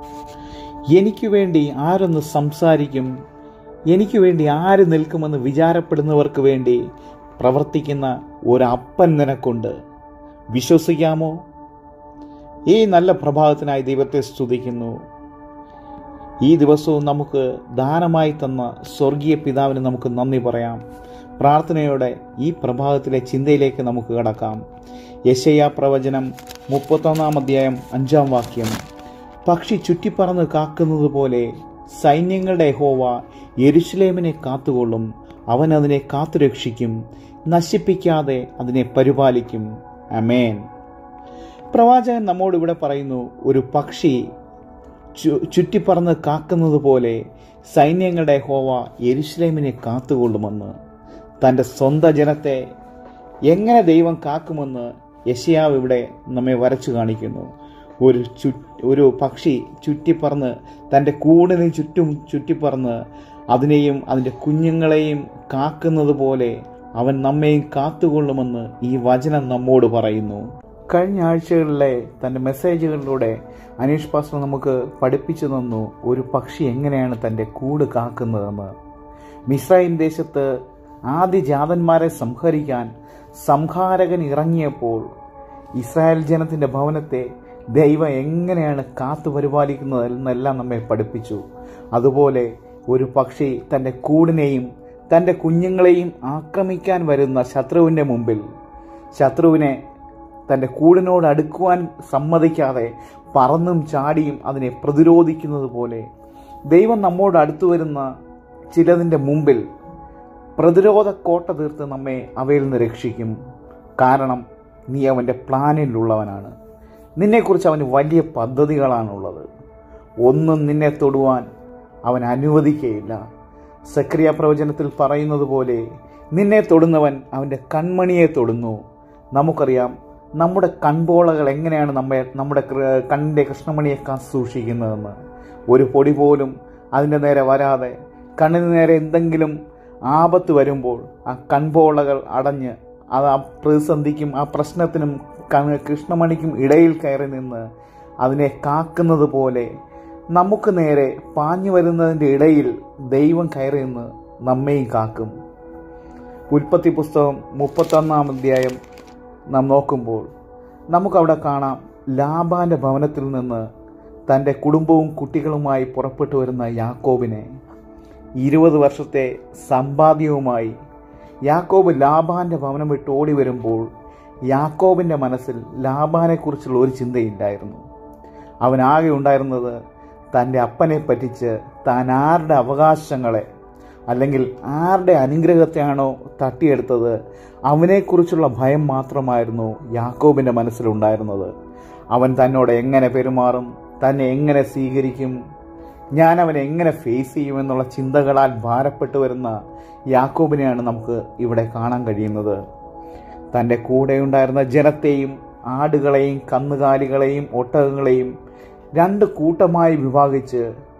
എനിക്ക് വേണ്ടി ആരൊന്ന് സംസാരിക്കും എനിക്ക് വേണ്ടി ആര് നിൽക്കുമെന്ന് വിചാരപ്പെടുന്നവർക്ക് വേണ്ടി പ്രവർത്തിക്കുന്ന ഒരപ്പൻ നിനക്കുണ്ട് വിശ്വസിക്കാമോ ഈ നല്ല പ്രഭാതത്തിനായി ദൈവത്തെ സ്തുതിക്കുന്നു ഈ ദിവസവും നമുക്ക് ദാനമായി തന്ന സ്വർഗീയ പിതാവിന് നമുക്ക് നന്ദി പറയാം പ്രാർത്ഥനയോടെ ഈ പ്രഭാതത്തിലെ ചിന്തയിലേക്ക് നമുക്ക് കടക്കാം യശയ പ്രവചനം മുപ്പത്തൊന്നാം അധ്യായം അഞ്ചാം വാക്യം പക്ഷി ചുറ്റിപ്പറന്ന് കാക്കുന്നത് പോലെ സൈന്യങ്ങളുടെ ഹോവ യെരുഷലേമിനെ കാത്തുകൊള്ളും അവൻ അതിനെ കാത്തുരക്ഷിക്കും നശിപ്പിക്കാതെ അതിനെ പരിപാലിക്കും അമേൻ പ്രവാചകൻ നമ്മോട് ഇവിടെ പറയുന്നു ഒരു പക്ഷി ചു- ചുറ്റിപ്പറന്ന് കാക്കുന്നത് പോലെ സൈന്യങ്ങളുടെ ഹോവ യെരുഷലേമിനെ കാത്തുകൊള്ളുമെന്ന് തൻ്റെ സ്വന്തം ജനത്തെ എങ്ങനെ ദൈവം കാക്കുമെന്ന് യശയാവ് ഇവിടെ നമ്മെ വരച്ചു കാണിക്കുന്നു ഒരു ചു ഒരു പക്ഷി ചുറ്റിപ്പറന്ന് തൻ്റെ കൂടിന് ചുറ്റും ചുറ്റിപ്പറന്ന് അതിനെയും അതിൻ്റെ കുഞ്ഞുങ്ങളെയും കാക്കുന്നത് പോലെ അവൻ നമ്മെയും കാത്തുകൊള്ളുമെന്ന് ഈ വചനം നമ്മോട് പറയുന്നു കഴിഞ്ഞ ആഴ്ചകളിലെ തൻ്റെ മെസ്സേജുകളിലൂടെ അനീഷ് പാസ്റ്റർ നമുക്ക് പഠിപ്പിച്ചു തന്നു ഒരു പക്ഷി എങ്ങനെയാണ് തൻ്റെ കൂട് കാക്കുന്നതെന്ന് മിസ്രൈൻ ദേശത്ത് ആദ്യജാതന്മാരെ സംഹരിക്കാൻ സംഹാരകൻ ഇറങ്ങിയപ്പോൾ ഇസ്രായേൽ ജനത്തിൻ്റെ ഭവനത്തെ ദൈവം എങ്ങനെയാണ് കാത്തു പരിപാലിക്കുന്നത് എന്നെല്ലാം നമ്മെ പഠിപ്പിച്ചു അതുപോലെ ഒരു പക്ഷി തൻ്റെ കൂടിനെയും തൻ്റെ കുഞ്ഞുങ്ങളെയും ആക്രമിക്കാൻ വരുന്ന ശത്രുവിൻ്റെ മുമ്പിൽ ശത്രുവിനെ തൻ്റെ കൂടിനോട് അടുക്കുവാൻ സമ്മതിക്കാതെ പറന്നും ചാടിയും അതിനെ പ്രതിരോധിക്കുന്നത് പോലെ ദൈവം നമ്മോട് അടുത്തു വരുന്ന ചിലതിൻ്റെ മുമ്പിൽ പ്രതിരോധ കോട്ട തീർത്ത് നമ്മെ അവയിൽ നിന്ന് രക്ഷിക്കും കാരണം നീ അവൻ്റെ പ്ലാനിലുള്ളവനാണ് നിന്നെക്കുറിച്ച് അവന് വലിയ പദ്ധതികളാണുള്ളത് ഒന്നും നിന്നെ തൊടുവാൻ അവൻ അനുവദിക്കുകയില്ല സക്രിയ പ്രവചനത്തിൽ പറയുന്നത് പോലെ നിന്നെ തൊടുന്നവൻ അവൻ്റെ കൺമണിയെ തൊടുന്നു നമുക്കറിയാം നമ്മുടെ കൺപോളകൾ എങ്ങനെയാണ് നമ്മെ നമ്മുടെ കൃ- കണ്ണിൻ്റെ കൃഷ്ണമണിയെ കാത്തു സൂക്ഷിക്കുന്നതെന്ന് ഒരു പൊടി പോലും അതിൻ്റെ നേരെ വരാതെ കണ്ണിന് നേരെ എന്തെങ്കിലും ആപത്ത് വരുമ്പോൾ ആ കൺപോളകൾ അടഞ്ഞ് അത് ആ പ്രതിസന്ധിക്കും ആ പ്രശ്നത്തിനും കണ്ണ് കൃഷ്ണമണിക്കും ഇടയിൽ കയറി നിന്ന് അതിനെ കാക്കുന്നത് പോലെ നമുക്ക് നേരെ പാഞ്ഞു വരുന്നതിൻ്റെ ഇടയിൽ ദൈവം കയറി നിന്ന് നമ്മെയും കാക്കും ഉൽപ്പത്തി പുസ്തകം മുപ്പത്തൊന്നാം അധ്യായം നാം നോക്കുമ്പോൾ നമുക്കവിടെ കാണാം ലാബാന്റെ ഭവനത്തിൽ നിന്ന് തൻ്റെ കുടുംബവും കുട്ടികളുമായി പുറപ്പെട്ടു വരുന്ന യാക്കോബിനെ ഇരുപത് വർഷത്തെ സമ്പാദ്യവുമായി യാക്കോബ് ലാബാന്റെ ഭവനം വിട്ട് ഓടി വരുമ്പോൾ യാക്കോബിൻ്റെ മനസ്സിൽ ലാബാനെക്കുറിച്ചുള്ള ഒരു ചിന്തയില്ലായിരുന്നു അവനാകെ ഉണ്ടായിരുന്നത് തൻ്റെ അപ്പനെ പറ്റിച്ച് താൻ ആരുടെ അവകാശങ്ങളെ അല്ലെങ്കിൽ ആരുടെ അനുഗ്രഹത്തെയാണോ തട്ടിയെടുത്തത് അവനെക്കുറിച്ചുള്ള ഭയം മാത്രമായിരുന്നു യാക്കോബിൻ്റെ മനസ്സിലുണ്ടായിരുന്നത് അവൻ തന്നോട് എങ്ങനെ പെരുമാറും തന്നെ എങ്ങനെ സ്വീകരിക്കും ഞാൻ അവനെ എങ്ങനെ ഫേസ് ചെയ്യുമെന്നുള്ള ചിന്തകളാൽ ഭാരപ്പെട്ടു വരുന്ന യാക്കോബിനെയാണ് നമുക്ക് ഇവിടെ കാണാൻ കഴിയുന്നത് തൻ്റെ കൂടെയുണ്ടായിരുന്ന ജനത്തെയും ആടുകളെയും കന്നുകാലികളെയും ഒട്ടകങ്ങളെയും രണ്ട് കൂട്ടമായി വിഭാഗിച്ച്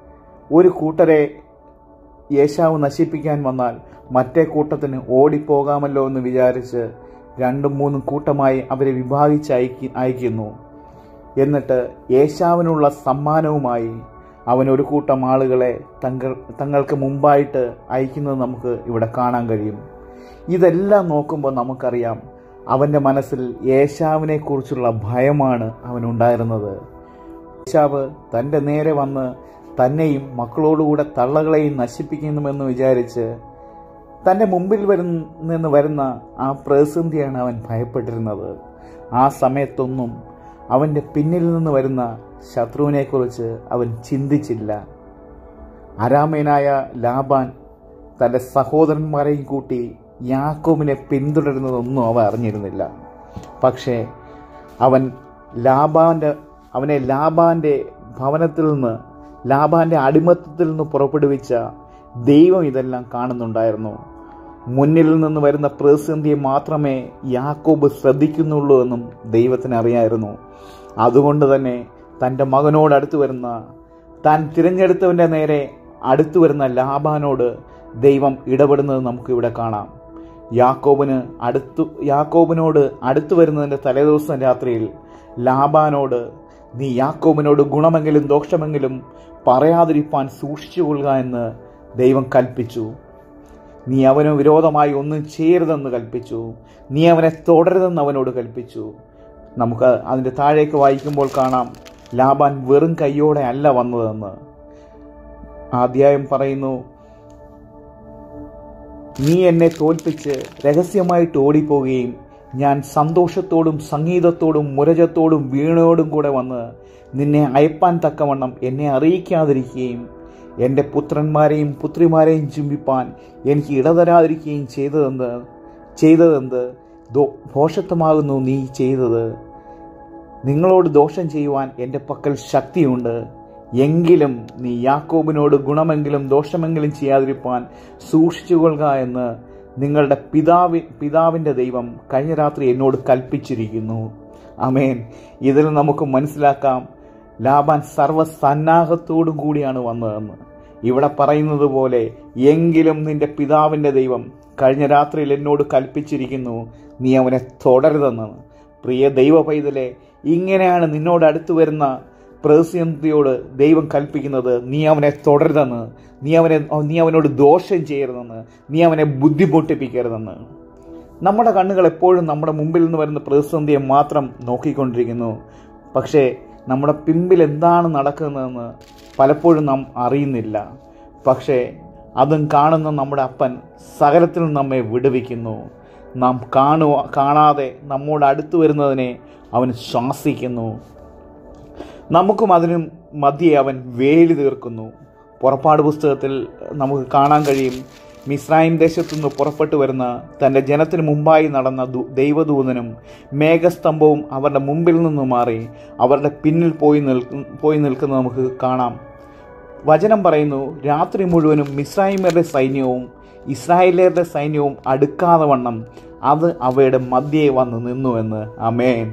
ഒരു കൂട്ടരെ യേശാവ് നശിപ്പിക്കാൻ വന്നാൽ മറ്റേ കൂട്ടത്തിന് ഓടിപ്പോകാമല്ലോ എന്ന് വിചാരിച്ച് രണ്ടും മൂന്നും കൂട്ടമായി അവരെ വിഭാഗിച്ച് അയക്കി അയക്കുന്നു എന്നിട്ട് യേശാവിനുള്ള സമ്മാനവുമായി അവൻ ഒരു കൂട്ടം ആളുകളെ തങ്ങൾ തങ്ങൾക്ക് മുമ്പായിട്ട് അയക്കുന്നത് നമുക്ക് ഇവിടെ കാണാൻ കഴിയും ഇതെല്ലാം നോക്കുമ്പോൾ നമുക്കറിയാം അവൻ്റെ മനസ്സിൽ യേശാവിനെ കുറിച്ചുള്ള ഭയമാണ് അവനുണ്ടായിരുന്നത് യേശാവ് തൻ്റെ നേരെ വന്ന് തന്നെയും മക്കളോടുകൂടെ തള്ളകളെയും നശിപ്പിക്കുന്നുമെന്ന് വിചാരിച്ച് തൻ്റെ മുമ്പിൽ വരുന്ന നിന്ന് വരുന്ന ആ പ്രതിസന്ധിയാണ് അവൻ ഭയപ്പെട്ടിരുന്നത് ആ സമയത്തൊന്നും അവൻ്റെ പിന്നിൽ നിന്ന് വരുന്ന ശത്രുവിനെക്കുറിച്ച് അവൻ ചിന്തിച്ചില്ല അരാമേനായ ലാബാൻ തൻ്റെ സഹോദരന്മാരെയും കൂട്ടി യാക്കോബിനെ പിന്തുടരുന്നതൊന്നും അവൻ അറിഞ്ഞിരുന്നില്ല പക്ഷേ അവൻ ലാബാൻ്റെ അവനെ ലാബാൻ്റെ ഭവനത്തിൽ നിന്ന് ലാബാൻ്റെ അടിമത്തത്തിൽ നിന്ന് പുറപ്പെടുവിച്ച ദൈവം ഇതെല്ലാം കാണുന്നുണ്ടായിരുന്നു മുന്നിൽ നിന്ന് വരുന്ന പ്രതിസന്ധിയെ മാത്രമേ യാക്കോബ് ശ്രദ്ധിക്കുന്നുള്ളൂ എന്നും ദൈവത്തിന് അറിയായിരുന്നു അതുകൊണ്ട് തന്നെ തൻ്റെ മകനോട് അടുത്ത് വരുന്ന താൻ തിരഞ്ഞെടുത്തവൻ്റെ നേരെ അടുത്തു വരുന്ന ലാബാനോട് ദൈവം ഇടപെടുന്നത് നമുക്ക് ഇവിടെ കാണാം യാക്കോബിന് അടുത്തു യാക്കോബിനോട് അടുത്തു വരുന്നതിൻ്റെ തലേദിവസം രാത്രിയിൽ ലാബാനോട് നീ യാക്കോബിനോട് ഗുണമെങ്കിലും ദോഷമെങ്കിലും പറയാതിരിപ്പാൻ സൂക്ഷിച്ചുകൊള്ളുക എന്ന് ദൈവം കൽപ്പിച്ചു നീ അവന് വിരോധമായി ഒന്നും ചെയ്യരുതെന്ന് കൽപ്പിച്ചു നീ അവനെ തുടരുതെന്ന് അവനോട് കൽപ്പിച്ചു നമുക്ക് അതിൻ്റെ താഴേക്ക് വായിക്കുമ്പോൾ കാണാം ലാബാൻ വെറും കൈയോടെ അല്ല വന്നതെന്ന് ആ അധ്യായം പറയുന്നു നീ എന്നെ തോൽപ്പിച്ച് രഹസ്യമായിട്ട് ഓടിപ്പോവുകയും ഞാൻ സന്തോഷത്തോടും സംഗീതത്തോടും മുരജത്തോടും വീണയോടും കൂടെ വന്ന് നിന്നെ അയപ്പാൻ തക്കവണ്ണം എന്നെ അറിയിക്കാതിരിക്കുകയും എൻ്റെ പുത്രന്മാരെയും പുത്രിമാരെയും ചുംബിപ്പാൻ എനിക്ക് ഇടതരാതിരിക്കുകയും ചെയ്തതെന്ത് ചെയ്തതെന്ത് ദോ ഭോഷത്വമാകുന്നു നീ ചെയ്തത് നിങ്ങളോട് ദോഷം ചെയ്യുവാൻ എൻ്റെ പക്കൽ ശക്തിയുണ്ട് എങ്കിലും നീ യാക്കോബിനോട് ഗുണമെങ്കിലും ദോഷമെങ്കിലും ചെയ്യാതിരിപ്പാൻ സൂക്ഷിച്ചുകൊള്ളുക എന്ന് നിങ്ങളുടെ പിതാവി പിതാവിൻ്റെ ദൈവം കഴിഞ്ഞ രാത്രി എന്നോട് കൽപ്പിച്ചിരിക്കുന്നു അമേൻ ഇതിൽ നമുക്ക് മനസ്സിലാക്കാം ലാബാൻ സർവ്വസന്നാഹത്തോടും കൂടിയാണ് വന്നതെന്ന് ഇവിടെ പറയുന്നത് പോലെ എങ്കിലും നിന്റെ പിതാവിൻ്റെ ദൈവം കഴിഞ്ഞ രാത്രിയിൽ എന്നോട് കൽപ്പിച്ചിരിക്കുന്നു നീ അവനെ തുടരുതെന്ന് പ്രിയ ദൈവ പൈതലെ ഇങ്ങനെയാണ് നിന്നോട് അടുത്തു വരുന്ന പ്രതിസന്ധിയോട് ദൈവം കൽപ്പിക്കുന്നത് നീ അവനെ തുടരുതെന്ന് നീ അവനെ നീ അവനോട് ദോഷം ചെയ്യരുതെന്ന് നീ അവനെ ബുദ്ധിമുട്ടിപ്പിക്കരുതെന്ന് നമ്മുടെ കണ്ണുകൾ എപ്പോഴും നമ്മുടെ മുമ്പിൽ നിന്ന് വരുന്ന പ്രതിസന്ധിയെ മാത്രം നോക്കിക്കൊണ്ടിരിക്കുന്നു പക്ഷേ നമ്മുടെ പിമ്പിൽ എന്താണ് നടക്കുന്നതെന്ന് പലപ്പോഴും നാം അറിയുന്നില്ല പക്ഷേ അതും കാണുന്ന നമ്മുടെ അപ്പൻ സകലത്തിൽ നമ്മെ വിടുവിക്കുന്നു നാം കാണുക കാണാതെ നമ്മോട് അടുത്തു വരുന്നതിനെ അവൻ ശ്വാസിക്കുന്നു നമുക്കും അതിനും മധ്യേ അവൻ വേലി തീർക്കുന്നു പുറപ്പാട് പുസ്തകത്തിൽ നമുക്ക് കാണാൻ കഴിയും മിസ്രൈം ദേശത്തു നിന്ന് പുറപ്പെട്ടു വരുന്ന തൻ്റെ ജനത്തിന് മുമ്പായി നടന്ന ദൂ- ദൈവദൂതനും മേഘസ്തംഭവും അവരുടെ മുമ്പിൽ നിന്ന് മാറി അവരുടെ പിന്നിൽ പോയി നിൽക്കും പോയി നിൽക്കുന്നത് നമുക്ക് കാണാം വചനം പറയുന്നു രാത്രി മുഴുവനും മിസ്രൈമരുടെ സൈന്യവും ഇസ്രായേലിയരുടെ സൈന്യവും അടുക്കാതെ വണ്ണം അത് അവയുടെ മധ്യേ വന്ന് നിന്നുവെന്ന് അമേൻ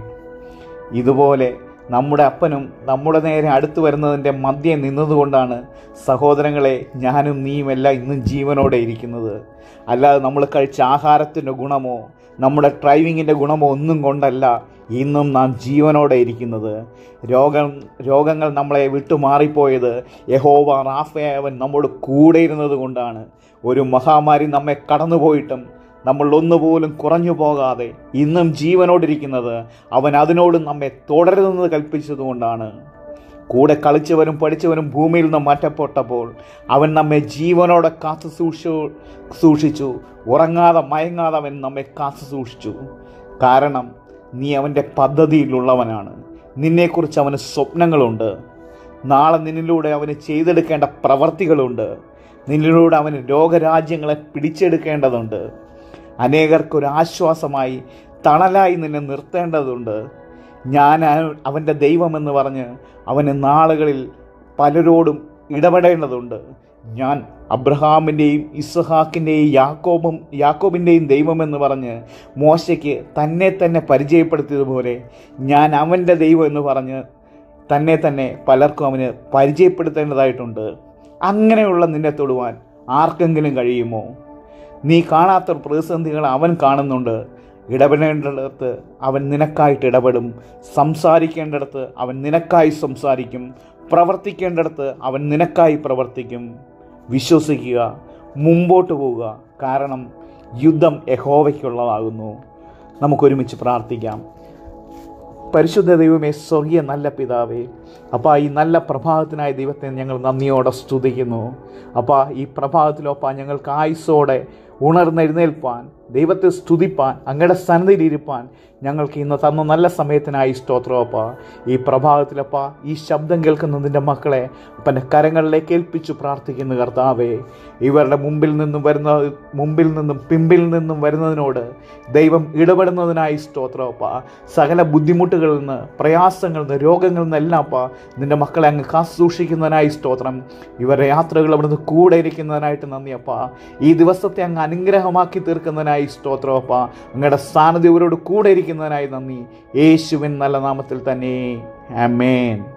ഇതുപോലെ നമ്മുടെ അപ്പനും നമ്മുടെ നേരെ അടുത്തു വരുന്നതിൻ്റെ മധ്യേ നിന്നതുകൊണ്ടാണ് സഹോദരങ്ങളെ ഞാനും നീയുമെല്ലാം ഇന്നും ജീവനോടെ ഇരിക്കുന്നത് അല്ലാതെ നമ്മൾ കഴിച്ച ആഹാരത്തിൻ്റെ ഗുണമോ നമ്മുടെ ഡ്രൈവിങ്ങിൻ്റെ ഗുണമോ ഒന്നും കൊണ്ടല്ല ഇന്നും നാം ജീവനോടെ ഇരിക്കുന്നത് രോഗം രോഗങ്ങൾ നമ്മളെ വിട്ടുമാറിപ്പോയത് യഹോവ റാഫയവൻ നമ്മോട് കൂടെ ഇരുന്നത് കൊണ്ടാണ് ഒരു മഹാമാരി നമ്മെ കടന്നുപോയിട്ടും നമ്മൾ ഒന്നുപോലും കുറഞ്ഞു പോകാതെ ഇന്നും ജീവനോടിരിക്കുന്നത് അവൻ അതിനോട് നമ്മെ തുടരുന്നത് കൽപ്പിച്ചതുകൊണ്ടാണ് കൂടെ കളിച്ചവനും പഠിച്ചവനും ഭൂമിയിൽ നിന്ന് മാറ്റപ്പെട്ടപ്പോൾ അവൻ നമ്മെ ജീവനോടെ കാത്തു സൂക്ഷിച്ചു സൂക്ഷിച്ചു ഉറങ്ങാതെ മയങ്ങാതെ അവൻ നമ്മെ കാത്തു സൂക്ഷിച്ചു കാരണം നീ അവൻ്റെ പദ്ധതിയിലുള്ളവനാണ് നിന്നെക്കുറിച്ച് അവന് സ്വപ്നങ്ങളുണ്ട് നാളെ നിന്നിലൂടെ അവന് ചെയ്തെടുക്കേണ്ട പ്രവർത്തികളുണ്ട് നിന്നിലൂടെ അവന് ലോകരാജ്യങ്ങളെ പിടിച്ചെടുക്കേണ്ടതുണ്ട് അനേകർക്കൊരു ആശ്വാസമായി തണലായി നിന്നെ നിർത്തേണ്ടതുണ്ട് ഞാൻ അവ- അവൻ്റെ ദൈവമെന്ന് പറഞ്ഞ് അവന് നാളുകളിൽ പലരോടും ഇടപെടേണ്ടതുണ്ട് ഞാൻ അബ്രഹാമിൻ്റെയും ഇസ്ഹാക്കിൻ്റെയും യാക്കോബും യാക്കോബിൻ്റെയും ദൈവമെന്ന് പറഞ്ഞ് മോശയ്ക്ക് തന്നെ തന്നെ പരിചയപ്പെടുത്തിയതുപോലെ ഞാൻ അവൻ്റെ ദൈവം എന്ന് പറഞ്ഞ് തന്നെ തന്നെ പലർക്കും അവന് പരിചയപ്പെടുത്തേണ്ടതായിട്ടുണ്ട് അങ്ങനെയുള്ള നിന്നെ തൊടുവാൻ ആർക്കെങ്കിലും കഴിയുമോ നീ കാണാത്ത പ്രതിസന്ധികൾ അവൻ കാണുന്നുണ്ട് ഇടപെടേണ്ടിടത്ത് അവൻ നിനക്കായിട്ട് ഇടപെടും സംസാരിക്കേണ്ടിടത്ത് അവൻ നിനക്കായി സംസാരിക്കും പ്രവർത്തിക്കേണ്ടിടത്ത് അവൻ നിനക്കായി പ്രവർത്തിക്കും വിശ്വസിക്കുക മുമ്പോട്ട് പോവുക കാരണം യുദ്ധം യഹോവയ്ക്കുള്ളതാകുന്നു നമുക്കൊരുമിച്ച് പ്രാർത്ഥിക്കാം പരിശുദ്ധ ദൈവമേ സ്വർഗീയ നല്ല പിതാവേ അപ്പോൾ ഈ നല്ല പ്രഭാതത്തിനായ ദൈവത്തെ ഞങ്ങൾ നന്ദിയോടെ സ്തുതിക്കുന്നു അപ്പോൾ ഈ പ്രഭാതത്തിലൊപ്പ ഞങ്ങൾക്ക് ആയുസ്സോടെ ഉണർന്നെഴുന്നേൽപ്പാൻ ദൈവത്തെ സ്തുതിപ്പാൻ അങ്ങയുടെ സന്നദ്ധിയിലിരിപ്പാൻ ഞങ്ങൾക്ക് ഇന്ന് തന്ന നല്ല സമയത്തിനായി സ്തോത്രമപ്പ ഈ പ്രഭാതത്തിലപ്പ ഈ ശബ്ദം കേൾക്കുന്നതിൻ്റെ മക്കളെ അപ്പൻ്റെ കരങ്ങളിലേക്ക് ഏൽപ്പിച്ചു പ്രാർത്ഥിക്കുന്നു കർത്താവേ ഇവരുടെ മുമ്പിൽ നിന്നും വരുന്ന മുമ്പിൽ നിന്നും പിമ്പിൽ നിന്നും വരുന്നതിനോട് ദൈവം ഇടപെടുന്നതിനായി സ്തോത്രമപ്പ സകല ബുദ്ധിമുട്ടുകളിൽ നിന്ന് പ്രയാസങ്ങളിൽ നിന്ന് രോഗങ്ങളിൽ നിന്നെല്ലാം അപ്പ നിൻ്റെ മക്കളെ അങ്ങ് കാത്തു സൂക്ഷിക്കുന്നതിനായി സ്തോത്രം ഇവരുടെ യാത്രകൾ അവിടുന്ന് കൂടെ ഇരിക്കുന്നതിനായിട്ട് നന്ദിയപ്പ ഈ ദിവസത്തെ അങ്ങ് അനുഗ്രഹമാക്കി തീർക്കുന്നതിനായി സ്തോത്രമപ്പ അങ്ങയുടെ സാന്നിധ്യം ഇവരോട് കൂടെ ഇരിക്കുന്നതിനായി നന്ദി യേശുവിൻ നല്ല നാമത്തിൽ തന്നെ അമേൻ